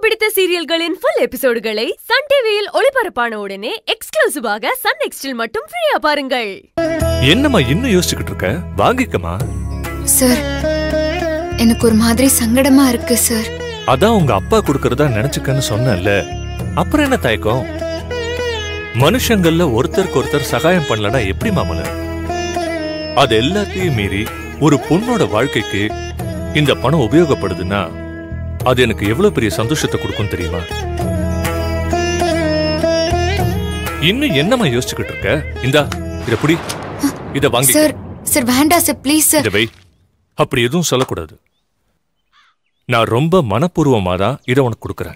பிடித்த சீரியல்களின் full எபிசோடுகளை Sun டிவியில் ஒளிபரப்பான உடனே எக்ஸ்க்ளூசிவாக சன் நெக்ஸ்டில் மட்டும் ஃப்ரீயா பாருங்கள் என்னம்மா இன்னும் யோசிச்சுக்கிட்டு இருக்க வாங்கிக்கமா சார் எனக்கு ஒரு மாதிரி சங்கடமா இருக்கு சார் அதான் உங்க அப்பா கொடுக்கறதா நினைச்சுக்கன்னு சொன்னேன்ல அப்புறம் என்ன தயக்கம் மனுஷங்கள்ல ஒருத்தருக்கு ஒருத்தர் சகாயம் பண்ணலனா எப்படி மாமல அது எல்லாத்தையும் மீறி ஒரு பொண்ணோட வாழ்க்கைக்கு இந்த பணம் உபயோகப்படுதுன்னா அது எனக்கு எவ்வளவு பெரிய சந்தோஷத்தை கொடுக்கும் தெரியுமா இன்னும் என்னம்மா யோசிச்சுக்கிட்டு இருக்க இந்தா இத புடி இத வாங்கி சார் சார் வேண்டாம் சார் ப்ளீஸ் சார் இத வை அப்படி எதுவும் சொல்லக்கூடாது நான் ரொம்ப மனப்பூர்வமா தான் இதை உனக்கு கொடுக்கறேன்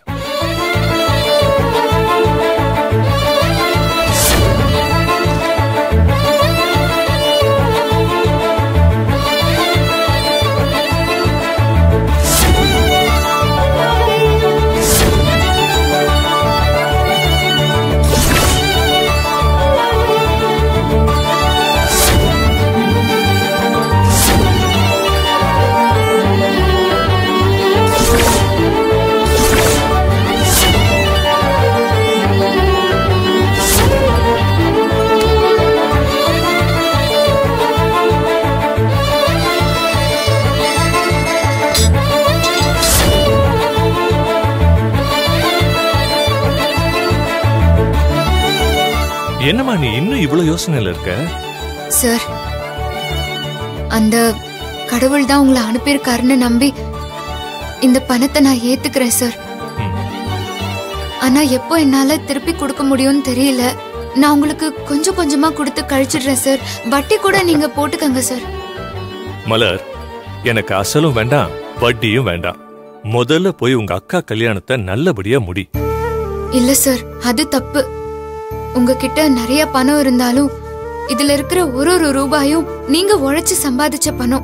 என்னம்மா நீ இன்னும் இவ்வளவு யோசனையில இருக்க சார் அந்த கடவுள் தான் உங்களை அனுப்பியிருக்காருன்னு நம்பி இந்த பணத்தை நான் ஏத்துக்கிறேன் சார் ம். ஆனா எப்போ என்னால திருப்பி கொடுக்க முடியும்னு தெரியல நான் உங்களுக்கு கொஞ்சம் கொஞ்சமா கொடுத்து கழிச்சிடுறேன் சார் வட்டி கூட நீங்க போட்டுக்கங்க சார் மலர் எனக்கு அசலும் வேண்டாம் வட்டியும் வேண்டாம் முதல்ல போய் உங்க அக்கா கல்யாணத்தை நல்லபடியா முடி இல்ல சார் அது தப்பு உங்ககிட்ட நிறைய பணம் இருந்தாலும் இதுல இருக்கிற ஒரு ஒரு ரூபாயும் நீங்க உழைச்சு சம்பாதிச்ச பணம்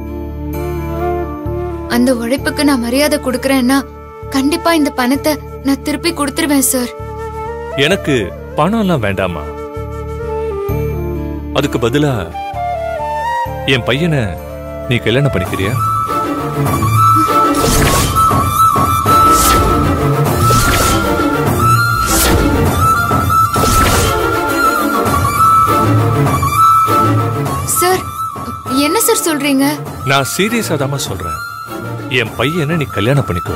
அந்த உழைப்புக்கு நான் மரியாதை கொடுக்கறேன்னா கண்டிப்பா இந்த பணத்தை நான் திருப்பி கொடுத்துருவேன் சார் எனக்கு பணம் எல்லாம் வேண்டாமா அதுக்கு பதிலா என் பையனை நீ கல்யாணம் பண்ணிக்கிறியா சார் என்ன சார் சொல்றீங்க நான் சீரியஸா தாமா சொல்றேன் என் பையனை நீ கல்யாணம் பண்ணிக்கோ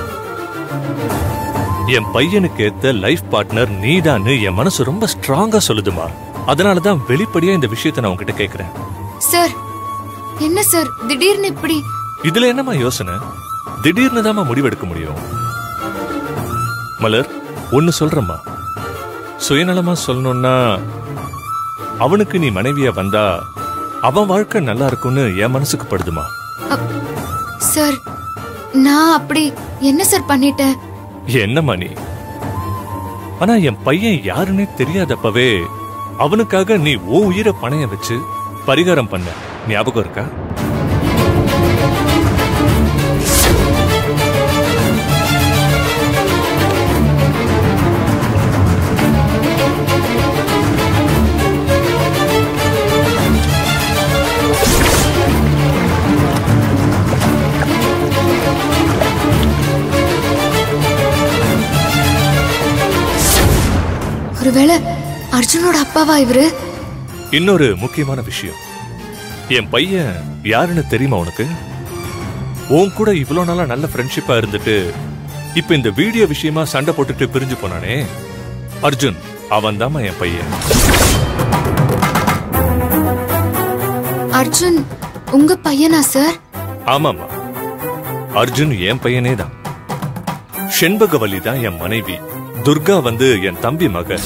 என் பையனுக்கு ஏத்த லைஃப் பார்ட்னர் நீதான்னு என் மனசு ரொம்ப ஸ்ட்ராங்கா சொல்லுதுமா அதனாலதான் வெளிப்படையா இந்த விஷயத்தை நான் உன்கிட்ட கேக்குறேன் சார் என்ன சார் திடீர்னு இப்படி இதுல என்னம்மா யோசனை திடீர்னு தாம்மா முடிவெடுக்க முடியும் மலர் ஒன்னு சொல்றேம்மா சுயநலமா சொல்லணும்னா அவனுக்கு நீ மனைவியா வந்தா அவன் வாழ்க்கை நல்லா இருக்கும்னு என் மனசுக்கு படுதுமா அப்- சார் நான் அப்படி என்ன சார் பண்ணிட்டேன் என்னம்மா நீ ஆனா என் பையன் யாருன்னே தெரியாதப்பவே அவனுக்காக நீ ஓ உயிரை பணைய வச்சு பரிகாரம் பண்ண ஞாபகம் இருக்கா ஒருவேளை அர்ஜுனோட அப்பாவா இவரு இன்னொரு முக்கியமான விஷயம் என் பையன் யாருன்னு தெரியுமா உனக்கு உன் கூட இவ்வளோ நாளா நல்ல ஃப்ரெண்ட்ஷிப்பா இருந்துட்டு இப்ப இந்த வீடியோ விஷயமா சண்டை போட்டுட்டு பிரிஞ்சு போனானே அர்ஜுன் அவன் என் பையன் அர்ஜுன் உங்க பையனா சார் ஆமாமா அர்ஜுன் என் பையனே தான் செண்பகவல்லி தான் என் மனைவி துர்கா வந்து என் தம்பி மக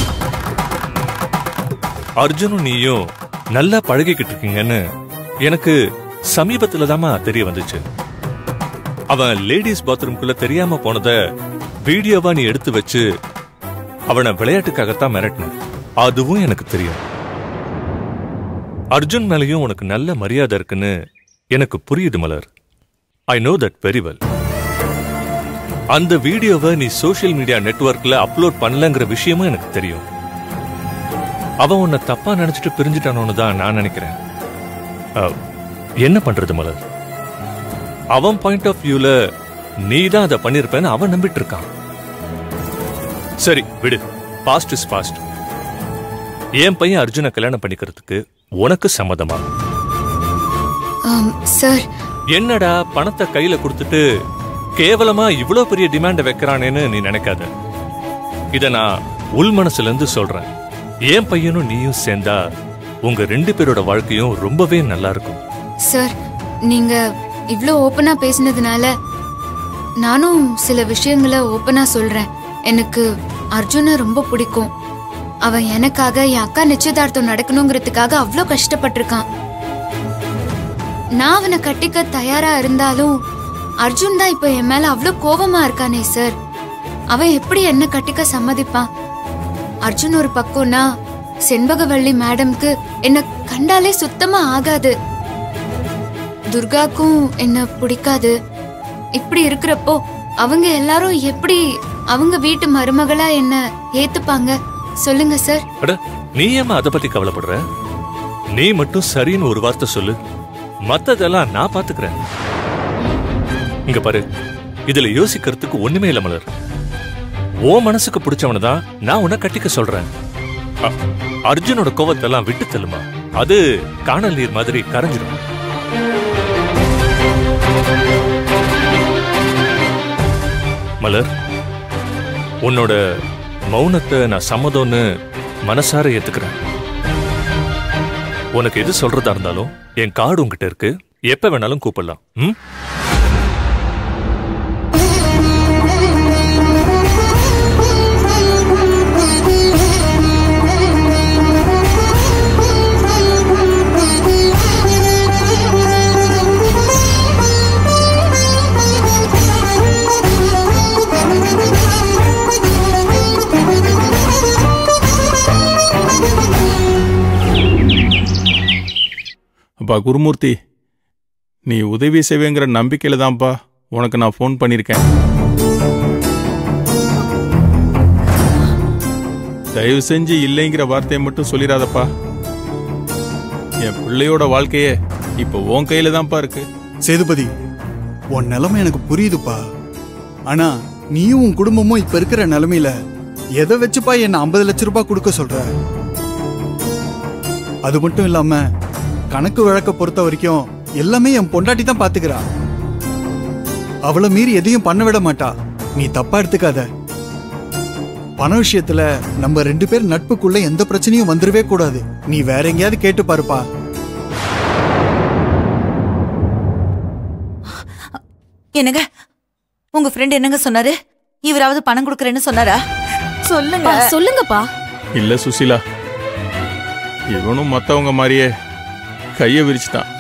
அர்ஜுனும் நீயும் நல்லா பழகிக்கிட்டு இருக்கீங்கன்னு எனக்கு சமீபத்துல தாமா தெரிய வந்துச்சு அவன் லேடிஸ் பாத்ரூம்குள்ள தெரியாம போனத வீடியோவா நீ எடுத்து வச்சு அவனை விளையாட்டுக்காகத்தான் மிரட்டின அதுவும் எனக்கு தெரியும் அர்ஜுன் மேலயும் உனக்கு நல்ல மரியாதை இருக்குன்னு எனக்கு புரியுது Malar I know that very well அந்த வீடியோவை நீ சோஷியல் மீடியா நெட்வொர்க்ல அப்லோட் பண்ணலங்கிற விஷயமும் எனக்கு தெரியும் அவன் உன்னை தப்பா நினைச்சிட்டு பிரிஞ்சுட்டானோன்னு தான் நான் நினைக்கிறேன் அஹ், என்ன பண்றது மலர் அவன் பாயிண்ட் ஆஃப் வியூல நீ தான் அதை பண்ணிருப்பேன்னு அவன் நம்பிட்டு இருக்கான் சரி விடு பாஸ்ட் இஸ் பாஸ்ட் என் பையன் அர்ஜுனை கல்யாணம் பண்ணிக்கிறதுக்கு உனக்கு சம்மதமா ஆம், சார் என்னடா பணத்தை கையில கொடுத்துட்டு கேவலமா இவ்ளோ பெரிய டிமாண்ட வைக்கிறானேன்னு நீ நினைக்காத இத நான் உள் மனசுல இருந்து சொல்றேன் என் பையனும் நீயும் சேர்ந்தா உங்க ரெண்டு பேரோட வாழ்க்கையும் ரொம்பவே நல்லா இருக்கும் சார் நீங்க இவ்ளோ ஓப்பனா பேசினதுனால நானும் சில விஷயங்களை ஓப்பனா சொல்றேன் எனக்கு அர்ஜுனை ரொம்ப பிடிக்கும் அவன் எனக்காக என் அக்கா நிச்சயதார்த்தம் நடக்கணுங்கிறதுக்காக அவ்வளோ கஷ்டப்பட்டிருக்கான் நான் அவனை கட்டிக்க தயாரா இருந்தாலும் அர்ஜுன் தான் இப்ப என் மேல அவ்வளோ கோவமா இருக்கானே சார் அவன் எப்படி என்ன கட்டிக்க சம்மதிப்பான் அர்ஜுன் ஒரு பக்கம்னா செண்பகவள்ளி மேடம்க்கு என்ன கண்டாலே சுத்தமா ஆகாது துர்காக்கும் என்ன பிடிக்காது இப்படி இருக்கிறப்போ அவங்க எல்லாரும் எப்படி அவங்க வீட்டு மருமகளா என்ன ஏத்துப்பாங்க சொல்லுங்க சார் அட நீ ஏமா அதை பத்தி கவலைப்படுற நீ மட்டும் சரின்னு ஒரு வார்த்தை சொல்லு மத்ததெல்லாம் நான் பாத்துக்கிறேன் இங்க பாரு இதுல யோசிக்கிறதுக்கு ஒண்ணுமே இல்ல மலர் ஓ மனசுக்கு பிடிச்சவனை தான் நான் உன்னை கட்டிக்க சொல்றேன் அ- அர்ஜுனோட கோவத்தெல்லாம் விட்டு தள்ளுமா அது காணல் நீர் மாதிரி கரைஞ்சிடும் மலர் உன்னோட மௌனத்தை நான் சம்மதம்னு மனசார ஏத்துக்கிறேன் உனக்கு எது சொல்றதா இருந்தாலும் என் கார்டு உங்ககிட்ட இருக்கு எப்ப வேணாலும் கூப்பிடலாம் ம் அப்பா குருமூர்த்தி நீ உதவி செய்வேங்கிற நம்பிக்கையில தான்ப்பா உனக்கு நான் ஃபோன் பண்ணியிருக்கேன் தயவு செஞ்சு இல்லைங்கிற வார்த்தையை மட்டும் சொல்லிடாதப்பா என் பிள்ளையோட வாழ்க்கையே இப்போ உன் கையில தான்ப்பா இருக்கு சேதுபதி உன் நிலைமை எனக்கு புரியுதுப்பா ஆனா நீயும் உன் குடும்பமும் இப்ப இருக்கிற நிலைமையில எதை வச்சுப்பா என்ன ஐம்பது லட்ச ரூபாய் கொடுக்க சொல்ற அது மட்டும் இல்லாம கணக்கு வழக்க பொறுத்த வரைக்கும் எல்லாமே என் பொண்டாட்டி தான் பாத்துக்கிறா அவளை மீறி எதையும் பண்ண விட மாட்டா நீ தப்பா எடுத்துக்காத பண விஷயத்துல நம்ம ரெண்டு பேர் நட்புக்குள்ள எந்த பிரச்சனையும் வந்துடவே கூடாது நீ வேற எங்கேயாவது கேட்டு பாருப்பா என்னங்க உங்க ஃப்ரெண்ட் என்னங்க சொன்னாரு இவராவது பணம் கொடுக்கறேன்னு சொன்னாரா சொல்லுங்க பா, சொல்லுங்கப்பா இல்ல சுசிலா இவனும் மத்தவங்க மாதிரியே கையை விரிச்சுட்டான்